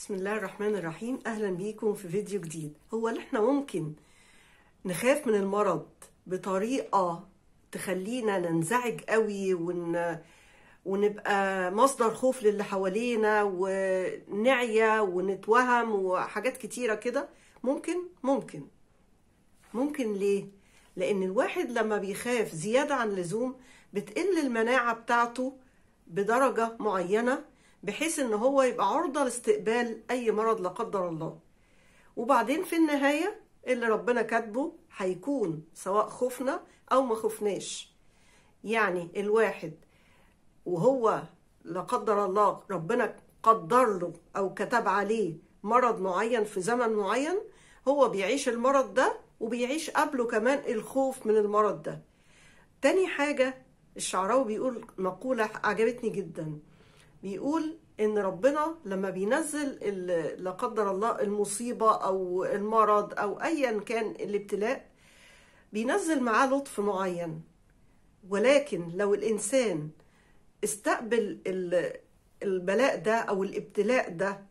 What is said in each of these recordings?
بسم الله الرحمن الرحيم اهلا بيكم في فيديو جديد هو اللي احنا ممكن نخاف من المرض بطريقة تخلينا ننزعج قوي ون... ونبقى مصدر خوف للي حوالينا ونعيا ونتوهم وحاجات كتيرة كده ممكن ممكن ممكن ليه لان الواحد لما بيخاف زيادة عن اللزوم بتقل المناعة بتاعته بدرجة معينة بحيث ان هو يبقى عرضة لاستقبال اي مرض لا قدر الله وبعدين في النهاية اللي ربنا كاتبه هيكون سواء خفنا او ما خفناش يعني الواحد وهو لا قدر الله ربنا قدر له او كتب عليه مرض معين في زمن معين هو بيعيش المرض ده وبيعيش قبله كمان الخوف من المرض ده تاني حاجة الشعراوي بيقول مقولة عجبتني جدا بيقول ان ربنا لما بينزل لا قدر الله المصيبة او المرض او ايا كان الابتلاء بينزل معاه لطف معين ولكن لو الانسان استقبل البلاء ده او الابتلاء ده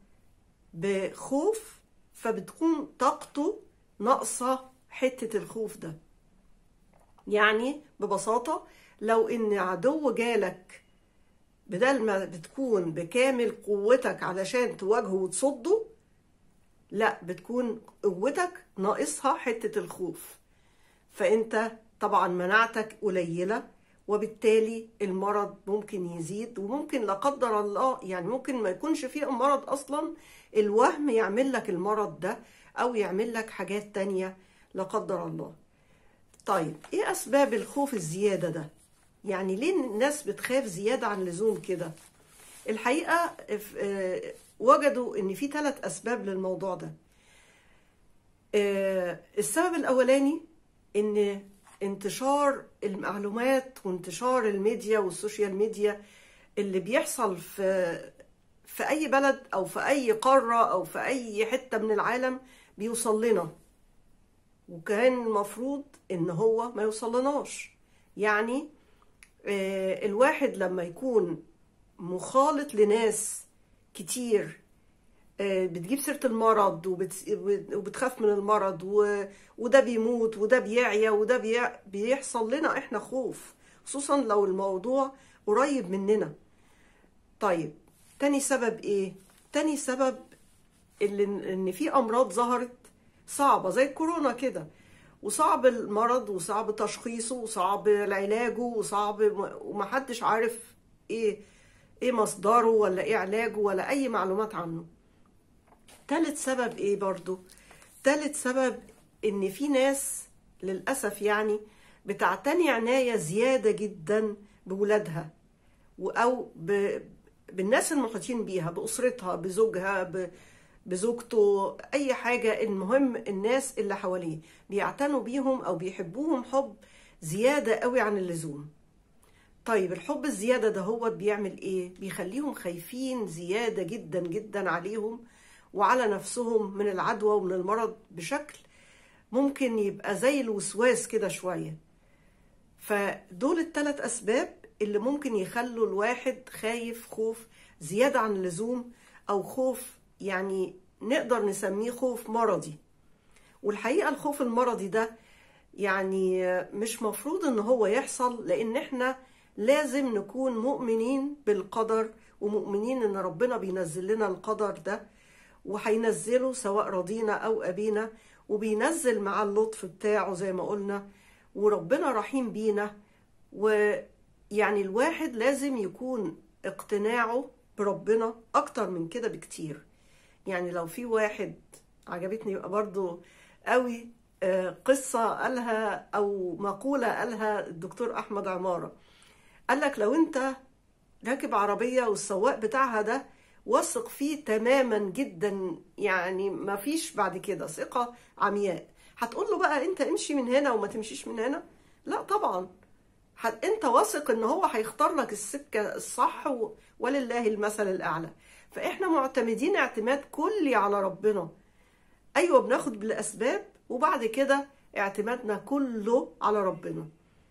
بخوف فبتكون طاقته ناقصة حتة الخوف ده يعني ببساطة لو ان عدو جالك بدل ما بتكون بكامل قوتك علشان تواجهه وتصده لا بتكون قوتك ناقصها حتة الخوف فانت طبعا مناعتك قليلة وبالتالي المرض ممكن يزيد وممكن لا قدر الله يعني ممكن ما يكونش فيه مرض اصلا الوهم يعمل لك المرض ده او يعمل لك حاجات تانية لا قدر الله طيب ايه اسباب الخوف الزيادة ده يعني ليه الناس بتخاف زيادة عن اللزوم كده الحقيقة وجدوا ان في ثلاث اسباب للموضوع ده السبب الاولاني ان انتشار المعلومات وانتشار الميديا والسوشيال ميديا اللي بيحصل في في اي بلد او في اي قارة او في اي حتة من العالم بيوصل لنا وكان المفروض ان هو ما يوصلناش يعني الواحد لما يكون مخالط لناس كتير بتجيب سيرة المرض وبتخاف من المرض وده بيموت وده بيعيا وده بيحصل لنا احنا خوف خصوصا لو الموضوع قريب مننا طيب تاني سبب ايه تاني سبب اللي ان في امراض ظهرت صعبة زي الكورونا كده وصعب المرض وصعب تشخيصه وصعب علاجه وصعب ومحدش عارف ايه ايه مصدره ولا ايه علاجه ولا اي معلومات عنه تالت سبب ايه برضو تالت سبب ان في ناس للأسف يعني بتعتني عناية زيادة جدا بولادها او ب... بالناس المحيطين بيها بأسرتها بزوجها ب... بزوجته اي حاجة المهم الناس اللي حواليه بيعتنوا بيهم او بيحبوهم حب زيادة قوي عن اللزوم طيب الحب الزيادة ده هو بيعمل ايه بيخليهم خايفين زيادة جدا جدا عليهم وعلى نفسهم من العدوى ومن المرض بشكل ممكن يبقى زي الوسواس كده شوية فدول الثلاث اسباب اللي ممكن يخلوا الواحد خايف خوف زيادة عن اللزوم او خوف يعني نقدر نسميه خوف مرضي والحقيقة الخوف المرضي ده يعني مش مفروض ان هو يحصل لان احنا لازم نكون مؤمنين بالقدر ومؤمنين ان ربنا بينزل لنا القدر ده وهينزله سواء رضينا او ابينا وبينزل مع اللطف بتاعه زي ما قلنا وربنا رحيم بينا ويعني الواحد لازم يكون اقتناعه بربنا اكتر من كده بكتير يعني لو في واحد عجبتني برضو قوي قصة قالها أو مقولة قالها الدكتور أحمد عمارة قال لك لو أنت راكب عربية والسواق بتاعها ده واثق فيه تماما جدا يعني ما فيش بعد كده ثقة عمياء هتقول له بقى أنت امشي من هنا وما تمشيش من هنا لا طبعا أنت واثق إن هو هيختار لك السكة الصح ولله المثل الأعلى فاحنا معتمدين اعتماد كلي على ربنا ايوه بناخد بالاسباب وبعد كده اعتمادنا كله على ربنا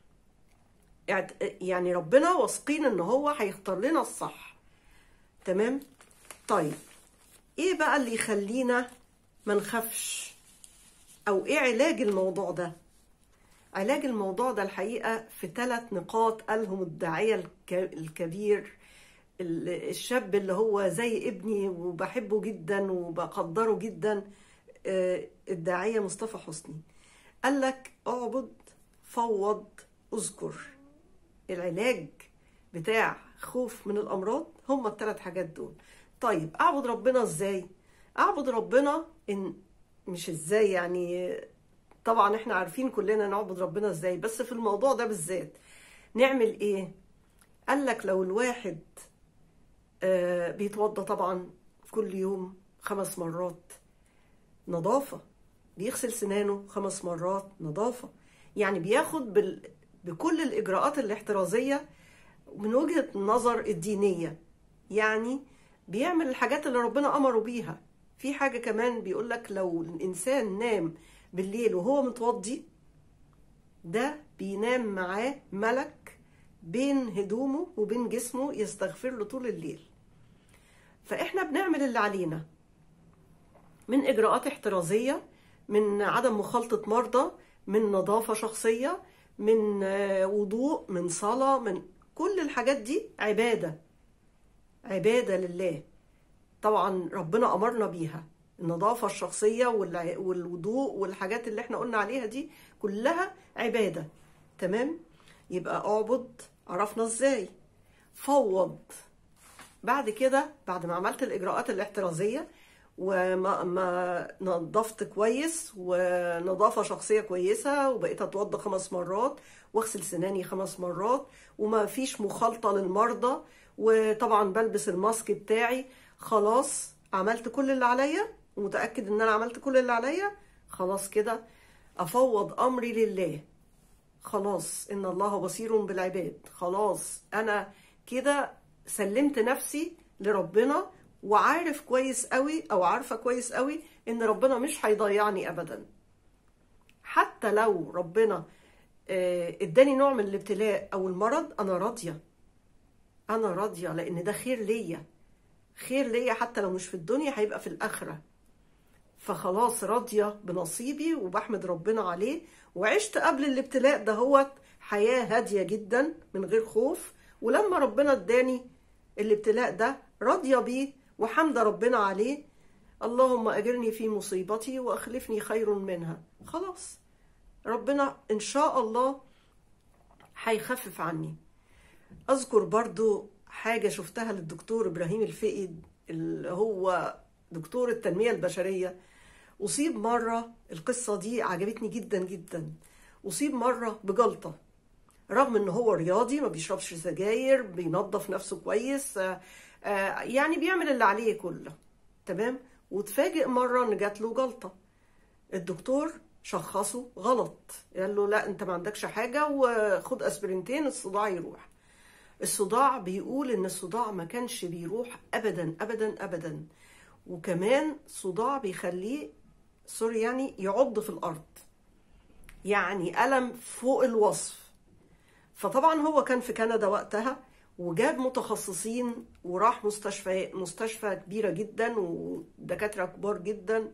يعني ربنا واثقين ان هو هيختار لنا الصح تمام طيب ايه بقى اللي يخلينا ما نخافش او ايه علاج الموضوع ده علاج الموضوع ده الحقيقة في ثلاث نقاط قالهم الداعية الك- الكبير ال- الشاب اللي هو زي ابني وبحبه جدا وبقدره جدا آه، الداعية مصطفى حسني قال لك اعبد فوض اذكر العلاج بتاع خوف من الامراض هم الثلاث حاجات دول طيب اعبد ربنا ازاي اعبد ربنا ان مش ازاي يعني طبعا احنا عارفين كلنا نعبد ربنا ازاي بس في الموضوع ده بالذات نعمل ايه قال لك لو الواحد آه، بيتوضى طبعا كل يوم خمس مرات نظافة بيغسل سنانه خمس مرات نظافة يعني بياخد بال... بكل الإجراءات الاحترازية من وجهة النظر الدينية يعني بيعمل الحاجات اللي ربنا أمره بيها في حاجة كمان بيقول لك لو الإنسان نام بالليل وهو متوضي ده بينام معاه ملك بين هدومه وبين جسمه يستغفر له طول الليل فإحنا بنعمل اللي علينا من إجراءات احترازية من عدم مخالطة مرضى من نظافة شخصية من آه، وضوء من صلاة من كل الحاجات دي عبادة عبادة لله طبعا ربنا أمرنا بيها النظافة الشخصية والع- والوضوء والحاجات اللي احنا قلنا عليها دي كلها عبادة تمام يبقى اعبد عرفنا ازاي فوض بعد كده بعد ما عملت الإجراءات الاحترازية وما ما نظفت كويس ونظافة شخصية كويسة وبقيت أتوضى خمس مرات واغسل سناني خمس مرات وما فيش مخالطة للمرضى وطبعا بلبس الماسك بتاعي خلاص عملت كل اللي عليا ومتأكد ان انا عملت كل اللي عليا خلاص كده افوض امري لله خلاص ان الله بصير بالعباد خلاص انا كده سلمت نفسي لربنا وعارف كويس قوي او عارفه كويس قوي ان ربنا مش هيضيعني ابدا حتى لو ربنا آه، اداني نوع من الابتلاء او المرض انا راضيه انا راضيه لان ده خير ليا خير ليا حتى لو مش في الدنيا هيبقى في الاخره فخلاص راضيه بنصيبي وبحمد ربنا عليه وعشت قبل الابتلاء دهوت حياه هاديه جدا من غير خوف ولما ربنا اداني الابتلاء ده راضيه بيه وحمد ربنا عليه اللهم اجرني في مصيبتي واخلفني خير منها خلاص ربنا ان شاء الله هيخفف عني اذكر برضو حاجة شفتها للدكتور ابراهيم الفقي اللي هو دكتور التنمية البشرية اصيب مرة القصة دي عجبتني جدا جدا اصيب مرة بجلطة رغم ان هو رياضي ما بيشربش سجاير بينظف نفسه كويس آه، آه، يعني بيعمل اللي عليه كله تمام وتفاجئ مرة ان جات له جلطة الدكتور شخصه غلط قال له لا انت ما عندكش حاجة وخد اسبرينتين الصداع يروح الصداع بيقول ان الصداع ما كانش بيروح ابدا ابدا ابدا وكمان صداع بيخليه سوري يعني يعض في الارض يعني الم فوق الوصف فطبعا هو كان في كندا وقتها وجاب متخصصين وراح مستشفى مستشفى كبيرة جدا ودكاترة كبار جدا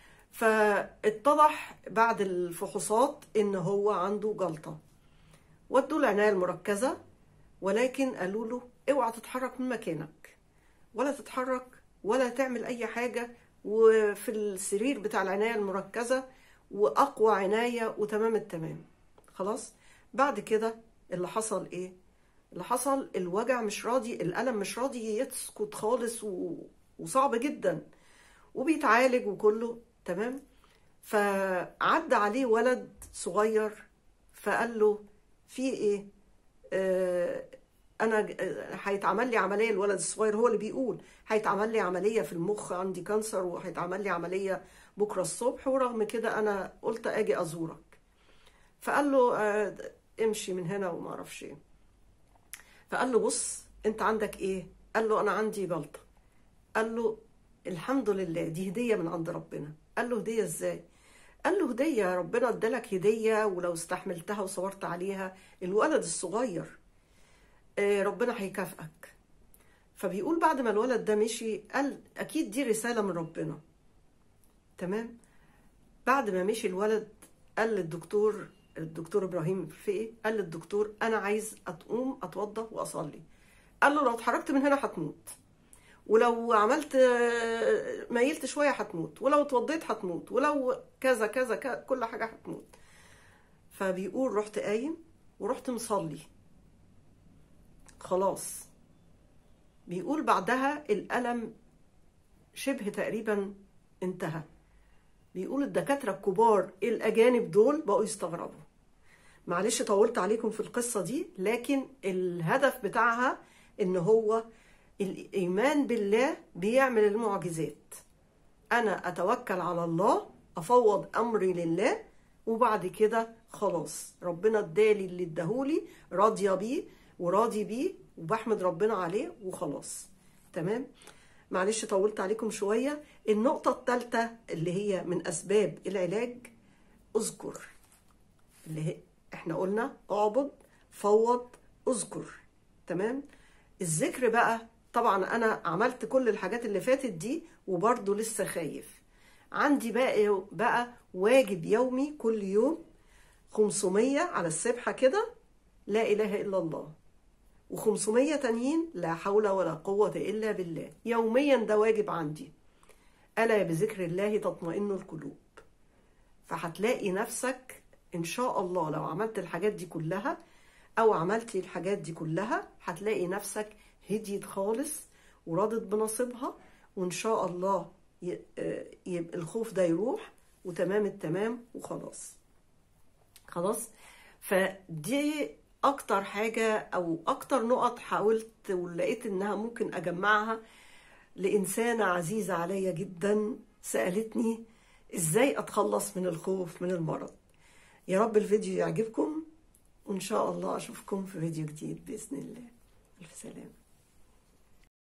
فاتضح بعد الفحوصات ان هو عنده جلطة ودوا العناية المركزة ولكن قالوا له اوعى تتحرك من مكانك ولا تتحرك ولا تعمل اي حاجة وفي السرير بتاع العناية المركزة واقوى عناية وتمام التمام خلاص بعد كده اللي حصل ايه اللي حصل الوجع مش راضي الألم مش راضي يسكت خالص و... وصعب جدا وبيتعالج وكله تمام فعدى عليه ولد صغير فقال له في ايه آه انا ج- آه، هيتعمل لي عمليه الولد الصغير هو اللي بيقول هيتعمل لي عمليه في المخ عندي كانسر وهيتعمل لي عمليه بكره الصبح ورغم كده انا قلت اجي ازورك فقال له آه، امشي من هنا وما اعرفش ايه فقال له بص انت عندك ايه قال له انا عندي جلطه قال له الحمد لله دي هديه من عند ربنا قال له هديه ازاي قال له هديه ربنا ادالك هديه ولو استحملتها وصبرت عليها الولد الصغير آه، ربنا هيكافئك فبيقول بعد ما الولد ده مشي قال اكيد دي رساله من ربنا تمام بعد ما مشي الولد قال للدكتور الدكتور ابراهيم الفقي قال للدكتور انا عايز اقوم اتوضى واصلي قال له لو اتحركت من هنا هتموت ولو عملت ميلت شويه هتموت ولو اتوضيت هتموت ولو كذا كذا, كذا كل حاجه هتموت فبيقول رحت قايم ورحت مصلي خلاص بيقول بعدها الألم شبه تقريبا انتهى بيقول الدكاترة الكبار الأجانب دول بقوا يستغربوا معلش طولت عليكم في القصة دي لكن الهدف بتاعها إن هو الإيمان بالله بيعمل المعجزات أنا أتوكل على الله أفوض أمري لله وبعد كده خلاص ربنا ادالي اللي اداهولي راضية بيه وراضي بيه وبحمد ربنا عليه وخلاص تمام معلش طولت عليكم شوية النقطة الثالثة اللي هي من أسباب العلاج اذكر اللي هي احنا قلنا اعبد فوض اذكر تمام الذكر بقى طبعا انا عملت كل الحاجات اللي فاتت دي وبرضه لسه خايف عندي بقى بقى واجب يومي كل يوم 500 على السبحة كده لا إله إلا الله و500 تانيين لا حول ولا قوة إلا بالله يوميا ده واجب عندي ألا بذكر الله تطمئن القلوب فهتلاقي نفسك إن شاء الله لو عملت الحاجات دي كلها أو عملتي الحاجات دي كلها هتلاقي نفسك هديت خالص وراضت بنصيبها وإن شاء الله يبقى الخوف ده يروح وتمام التمام وخلاص خلاص فدي اكتر حاجة او اكتر نقط حاولت ولقيت انها ممكن اجمعها لانسانة عزيزة عليا جدا سألتني ازاي اتخلص من الخوف من المرض يا رب الفيديو يعجبكم وان شاء الله اشوفكم في فيديو جديد باذن الله الف سلامه